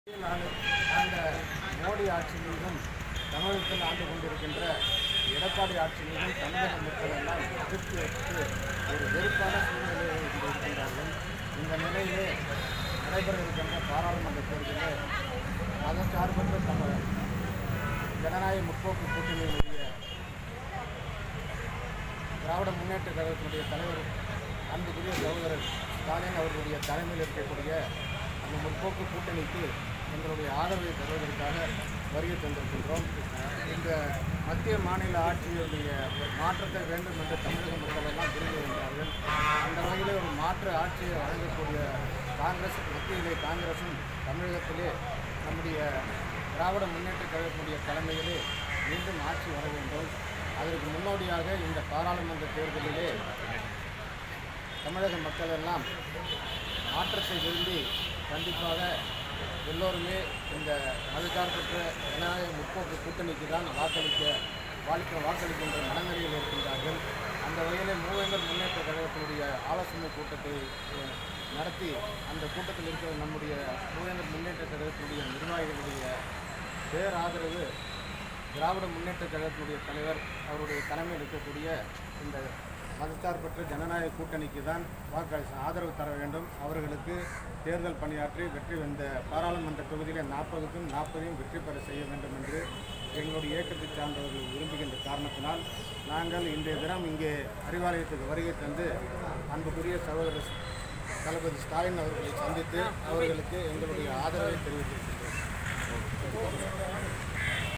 ஆண்டு- ஆண்ட மோடி ஆட்சி மீதும் தமிழகத்தில் ஆண்டு கொண்டிருக்கின்ற எடப்பாடி ஆட்சி மீதும் தமிழக மக்கள் எல்லாம் எதிர்த்து வைத்து ஒரு வெறுப்பான சூழ்நிலையை இருக்கின்றார்கள் இந்த நிலையிலே நடைபெற இருக்கின்ற பாராளுமன்ற தேர்தலில் மதச்சார்பற்ற தமிழ் ஜனநாயக முற்போக்கு கூட்டணியினுடைய திராவிட முன்னேற்ற கழகத்தினுடைய தலைவர் அன்புக்குரிய சகோதரர் ஸ்டாலின் அவர்களுடைய தலைமையில் இருக்கக்கூடிய அந்த முற்போக்கு கூட்டணிக்கு எங்களுடைய ஆதரவை தருவதற்காக வருகை தந்திருக்கின்றோம் இந்த மத்திய மாநில ஆட்சியுடைய ஒரு மாற்றத்தை வேண்டும் என்று தமிழக மக்கள் எல்லாம் விரும்பி வருகிறார்கள் அந்த வகையில் ஒரு மாற்று ஆட்சியை வழங்கக்கூடிய காங்கிரஸ் மத்தியிலே காங்கிரசும் தமிழகத்திலே நம்முடைய திராவிட முன்னேற்ற கழகத்தினுடைய தலைமையிலே மீண்டும் ஆட்சி வர வேண்டும் அதற்கு முன்னோடியாக இந்த பாராளுமன்ற தேர்தலிலே தமிழக மக்கள் எல்லாம் மாற்றத்தை விரும்பி கண்டிப்பாக எல்லோருமே இந்த மதச்சார்பற்ற ஜனநாயக முற்போக்கு கூட்டணிக்கு தான் வாக்களிக்க வாழ்க்கை வாக்களிக்கின்ற மனநிலையில் இருக்கின்றார்கள் அந்த வகையில் மூவேந்தர் முன்னேற்ற கழகத்தினுடைய ஆலோசனை கூட்டத்தை அஹ், நடத்தி அந்த கூட்டத்தில் இருக்கிற நம்முடைய மூவேந்தர் முன்னேற்ற கழகத்தினுடைய நிர்வாகிகளுடைய பேராதரவு திராவிட முன்னேற்ற கழகத்தினுடைய தலைவர் அவருடைய தலைமையில் இருக்கக்கூடிய இந்த மதச்சார்பற்ற ஜனநாயக கூட்டணிக்கு தான் வாக்களி ஆதரவு தர வேண்டும் அவர்களுக்கு தேர்தல் பணியாற்றி வெற்றி இந்த பாராளுமன்ற தொகுதியில் நாற்பதுக்கும் நாற்பதையும் வெற்றி பெற செய்ய வேண்டும் என்று எங்களுடைய இயக்கத்தை சார்ந்தவர்கள் விரும்புகின்ற காரணத்தினால் நாங்கள் இன்றைய தினம் இங்கே அறிவாலயத்துக்கு வருகை தந்து அன்புக்குரிய சகோதரர் தளபதி ஸ்டாலின் அவர்களை சந்தித்து அவர்களுக்கு எங்களுடைய ஆதரவை தெரிவித்திருக்கின்றோம்